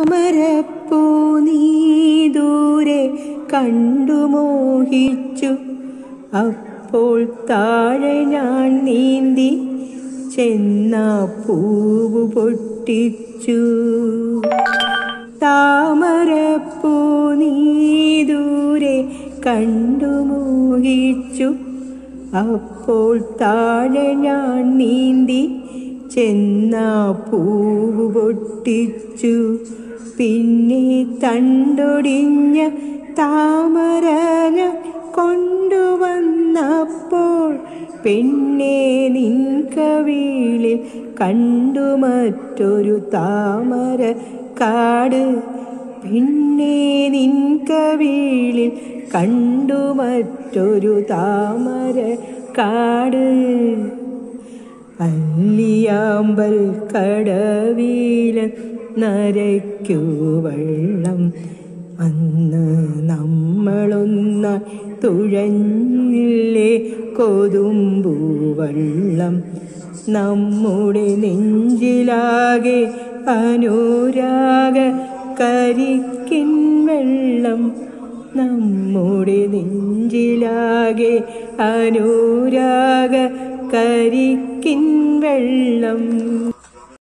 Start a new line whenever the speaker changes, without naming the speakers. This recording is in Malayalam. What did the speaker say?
താമരപ്പൂ നീ ദൂരെ കണ്ടു മോഹിച്ചു അപ്പോൾ താഴെ ഞാൻ നീന്തി ചെന്ന പൂവ് പൊട്ടിച്ചു താമരപ്പൂ നീ ദൂരെ കണ്ടു മോഹിച്ചു അപ്പോൾ താഴെ ഞാൻ നീന്തി ചെന്ന പൂവ് പൊട്ടിച്ചു പിന്നെ തണ്ടൊടിഞ്ഞ താമരന കൊണ്ടുവന്നപ്പോൾ പെണ്ണെ നിൻ കവിളിൽ കണ്ടു മറ്റൊരു താമര കാട് പിന്നെ നിൻ കവിളിൽ കണ്ടു മറ്റൊരു താമര കാട് അല്ലിയാമ്പൽ കടവില നരയ്ക്കു വെള്ളം അന്ന് നമ്മളൊന്ന തുഴഞ്ഞില്ലേ കൊതുമ്പു വെള്ളം നമ്മുടെ നെഞ്ചിലാകെ അനുരാഗ കരിക്കിൻ വെള്ളം നമ്മുടെ നെഞ്ചിലാകെ അനുരാഗ കരിക്കിൻ വെള്ളം